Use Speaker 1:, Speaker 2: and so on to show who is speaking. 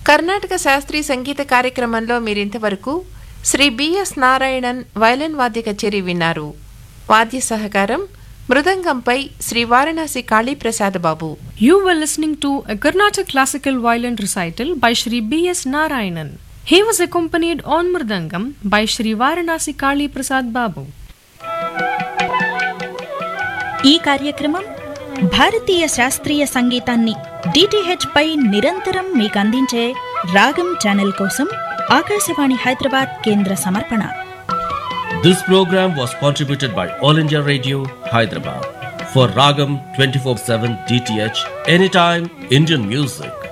Speaker 1: కర్ణాటక శాస్త్రీయ సంగీత కార్యక్రమంలో మీరింతవరకు శ్రీ బిఎస్ నారాయణన్ వైలన్ వాద్య కచేరీ విన్నారు వాద్య సహకారం మృదంగంపై శ్రీ వారణాసి కాళీప్రసాద్ బాబు
Speaker 2: You were listening to a Carnatic classical violin recital by Shri B.S. Narayanan. He was accompanied on Mridangam by Shri Varanasi Kali Prasad Babu.
Speaker 3: ఈ కార్యక్రమం భారతీయ శాస్త్రీయ సంగీతాన్ని డిటిహెచ్ పై నిరంతరం మీకు అందించే రాగం ఛానల్ కోసం ఆకాశవాణి హైదరాబాద్ కేంద్ర సమర్పణ
Speaker 4: This program was contributed by All India Radio, Hyderabad. For Ragam 24 7 DTH, anytime Indian music.